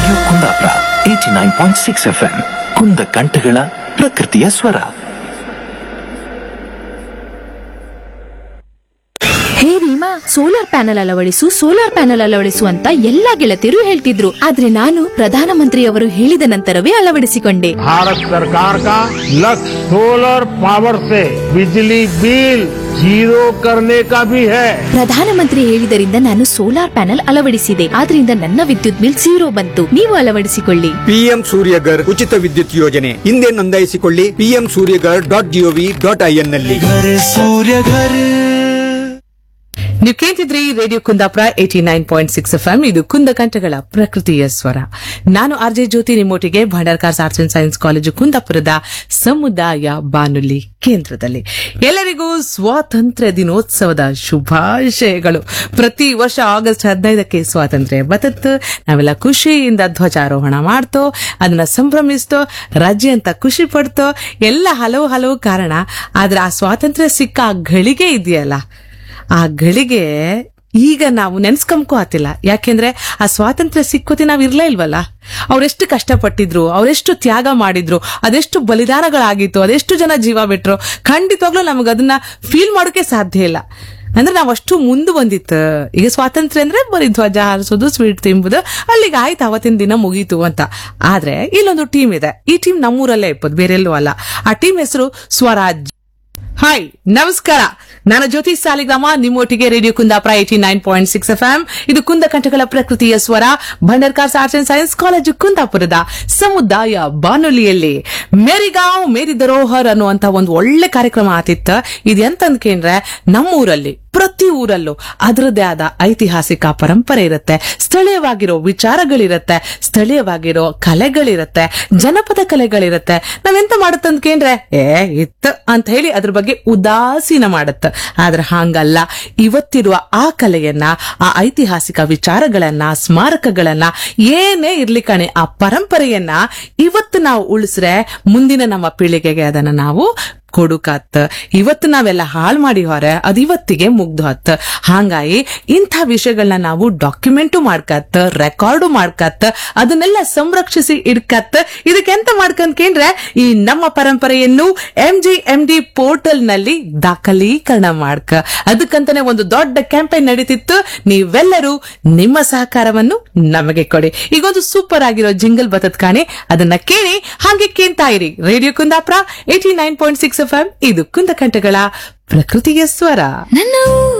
radio Kundapura eighty nine point six F M ಕುಂದ ಕಂಠಗಳ ಪ್ರಕೃತಿಯ ಸ್ವರ ಹೇ ರೀಮಾ ಸೋಲಾರ್ ಪ್ಯಾನೆಲ್ ಅಳವಡಿಸು ಸೋಲಾರ್ ಪ್ಯಾನೆಲ್ ಅಳವಡಿಸು ಅಂತ ಎಲ್ಲಾ ಗೆಳತಿಯರು ಹೇಳ್ತಿದ್ರು ಆದ್ರೆ ನಾನು ಪ್ರಧಾನಮಂತ್ರಿಯವರು ಹೇಳಿದ ನಂತರವೇ ಅಳವಡಿಸಿಕೊಂಡೆ भारत सरकार का लक्ष्य सोलर पावर से बिजली बिल जीरो करने का भी है ಪ್ರಧಾನಮಂತ್ರಿ ಹೇಳಿದರಿಂದ ನಾನು ಸೋಲಾರ್ ಪ್ಯಾನೆಲ್ ಅಳವಡಿಸಿದೆ ಆದ್ರಿಂದ ನನ್ನ ವಿದ್ಯುತ್ ಬಿಲ್ ಝೀರೋ ಬಂತು ನೀವು ಅಳವಡಿಸಿಕೊಳ್ಳಿ ಪಿಎಂ ಸೂರ್ಯಗರ್ ಉಚಿತ ವಿದ್ಯುತ್ ಯೋಜನೆ ಹಿಂದೆ ನೋಂದಾಯಿಸಿಕೊಳ್ಳಿ P M Suryaghar dot G O V dot I N ನಲ್ಲಿ ನೀವು ಕೇಳ್ತಿದ್ರಿ radio Kundapura eighty nine point six F M ಇದು ಕುಂದಕಂಠಗಳ ಪ್ರಕೃತಿಯ ಸ್ವರ ನಾನು ಆರ್ಜೆ ಜ್ಯೋತಿ ನಿಮ್ಮೊಟ್ಟಿಗೆ Bhandarkars arts and science college ಕುಂದಾಪುರದ ಸಮುದಾಯ ಬಾನುಲಿ ಕೇಂದ್ರದಲ್ಲಿ ಎಲ್ಲರಿಗೂ ಸ್ವಾತಂತ್ರ್ಯ ದಿನೋತ್ಸವದ ಶುಭಾಶಯಗಳು ಪ್ರತಿ ವರ್ಷ ಆಗಸ್ಟ್ ಹದಿನೈದಕ್ಕೆ ಸ್ವಾತಂತ್ರ್ಯ ಬತತ್ತು ನಾವೆಲ್ಲ ಖುಷಿಯಿಂದ ಧ್ವಜಾರೋಹಣ ಮಾಡ್ತೋ ಅದನ್ನ ಸಂಭ್ರಮಿಸ್ತೋ ರಜೆ ಅಂತ ಖುಷಿ ಪಡ್ತೋ ಎಲ್ಲ ಹಲವು ಹಲವು ಕಾರಣ ಆದ್ರೆ ಆ ಸ್ವಾತಂತ್ರ್ಯ ಸಿಕ್ಕ ಆ ಗಳಿಗೆ ಇದೆಯಲ್ಲ ಆ ಗಳಿಗೆ ಈಗ ನಾವು ನೆನ್ಸ್ಕೊಂಬಕೋ ಆತಿಲ್ಲ ಯಾಕೆಂದ್ರೆ ಆ ಸ್ವಾತಂತ್ರ್ಯ ಸಿಕ್ಕೋತಿ ನಾವ್ ಇರ್ಲೇ ಇಲ್ವಲ್ಲ ಅವರೆಷ್ಟು ಕಷ್ಟಪಟ್ಟಿದ್ರು ಅವರೆಷ್ಟು ತ್ಯಾಗ ಮಾಡಿದ್ರು ಅದೆಷ್ಟು ಬಲಿದಾನಗಳಾಗಿತ್ತು ಅದೆಷ್ಟು ಜನ ಜೀವ ಬಿಟ್ರು ಖಂಡಿತವಾಗ್ಲೂ ನಮಗೆ ಅದನ್ನ ಫೀಲ್ ಮಾಡೋಕೆ ಸಾಧ್ಯ ಇಲ್ಲ ಅಂದ್ರೆ ನಾವ್ ಅಷ್ಟು ಮುಂದೆ ಬಂದಿತ್ತು ಈಗ ಸ್ವಾತಂತ್ರ್ಯ ಅಂದ್ರೆ ಬರೀ ಧ್ವಜ ಹಾರಿಸೋದು ಸ್ವೀಟ್ ತಿಂಬುದು ಅಲ್ಲಿಗೆ ಆಯ್ತು ಅವತ್ತಿನ ದಿನ ಮುಗೀತು ಅಂತ ಆದ್ರೆ ಇಲ್ಲೊಂದು ಟೀಮ್ ಇದೆ ಈ ಟೀಮ್ ನಮ್ಮೂರಲ್ಲೇ ಇಪ್ಪದು ಬೇರೆ ಎಲ್ಲೂ ಅಲ್ಲ ಆ ಟೀಮ್ ಹೆಸರು ಸ್ವರಾಜ್ ಹಾಯ್ ನಮಸ್ಕಾರ ನಾನು ಜ್ಯೋತಿ ಸಾಲಿಗ್ರಾಮ ನಿಮ್ಮೊಟ್ಟಿಗೆ radio Kundapura eighty nine point six F M ಇದು ಕುಂದ ಕಂಠಗಳ ಪ್ರಕೃತಿಯ ಸ್ವರ Bhandarkars arts and science college ಕುಂದಾಪುರದ ಸಮುದಾಯ ಬಾನುಲಿಯಲ್ಲಿ ಮೇರಿಗಾಂವ್ ಮೇರಿ ದರೋಹರ್ ಅನ್ನುವಂತ ಒಂದು ಒಳ್ಳೆ ಕಾರ್ಯಕ್ರಮ ಆತಿತ್ತ ಇದು ಎಂತಂದ್ಕೇಂದ್ರೆ ನಮ್ಮೂರಲ್ಲಿ ಪ್ರತಿ ಊರಲ್ಲೂ ಅದರದ್ದೇ ಆದ ಐತಿಹಾಸಿಕ ಪರಂಪರೆ ಇರುತ್ತೆ ಸ್ಥಳೀಯವಾಗಿರೋ ವಿಚಾರಗಳಿರತ್ತೆ ಸ್ಥಳೀಯವಾಗಿರೋ ಕಲೆಗಳಿರತ್ತೆ ಜನಪದ ಕಲೆಗಳಿರತ್ತೆ ನಾವೆಂತ ಮಾಡುತ್ತಂದ್ಕೇಂದ್ರೆ ಏ ಇತ್ತು ಅಂತ ಹೇಳಿ ಅದ್ರ ಬಗ್ಗೆ ಉದಾಸೀನ ಮಾಡುತ್ತ ಆದ್ರೆ ಹಾಂಗಲ್ಲ ಇವತ್ತಿರುವ ಆ ಕಲೆಯನ್ನ ಆ ಐತಿಹಾಸಿಕ ವಿಚಾರಗಳನ್ನ ಸ್ಮಾರಕಗಳನ್ನ ಏನೇ ಇರ್ಲಿ ಕಣೆ ಆ ಪರಂಪರೆಯನ್ನ ಇವತ್ತು ನಾವು ಉಳಿಸ್ರೆ ಮುಂದಿನ ನಮ್ಮ ಪೀಳಿಗೆಗೆ ಅದನ್ನ ನಾವು ಕೊಡುಕತ್ ಇವತ್ತು ನಾವೆಲ್ಲ ಹಾಳು ಮಾಡಿ ಹೊರೆ ಅದು ಇವತ್ತಿಗೆ ಮುಗ್ದು ಹತ್ ಹಾಂಗಾಗಿ ಇಂಥ ವಿಷಯಗಳನ್ನ ನಾವು ಡಾಕ್ಯುಮೆಂಟು ಮಾಡ್ಕತ್ ರೆಕಾರ್ಡು ಮಾಡ್ಕತ್ ಅದನ್ನೆಲ್ಲ ಸಂರಕ್ಷಿಸಿ ಇಡ್ಕತ್ ಇದಕ್ಕೆ ಎಂತ ಮಾಡ್ಕಂದ್ಕೇಂದ್ರೆ ಈ ನಮ್ಮ ಪರಂಪರೆಯನ್ನು M G M D portal ನಲ್ಲಿ ದಾಖಲೀಕರಣ ಮಾಡ್ಕ ಅದಕ್ಕಂತಾನೆ ಒಂದು ದೊಡ್ಡ ಕ್ಯಾಂಪೇನ್ ನಡೀತಿತ್ತು ನೀವೆಲ್ಲರೂ ನಿಮ್ಮ ಸಹಕಾರವನ್ನು ನಮಗೆ ಕೊಡಿ ಈಗೊಂದು ಸೂಪರ್ ಆಗಿರೋ ಜಿಂಗಲ್ ಬತತ್ ಕಾಣಿ ಅದನ್ನ ಕೇಳಿ ಹಾಗೆ ಕೇಳ್ತಾ ಇರಿ radio Kundapura eighty nine point six F M ಇದು ಕುಂದಕಂಠಗಳ ಪ್ರಕೃತಿಯ ಸ್ವರ ನನ್ನ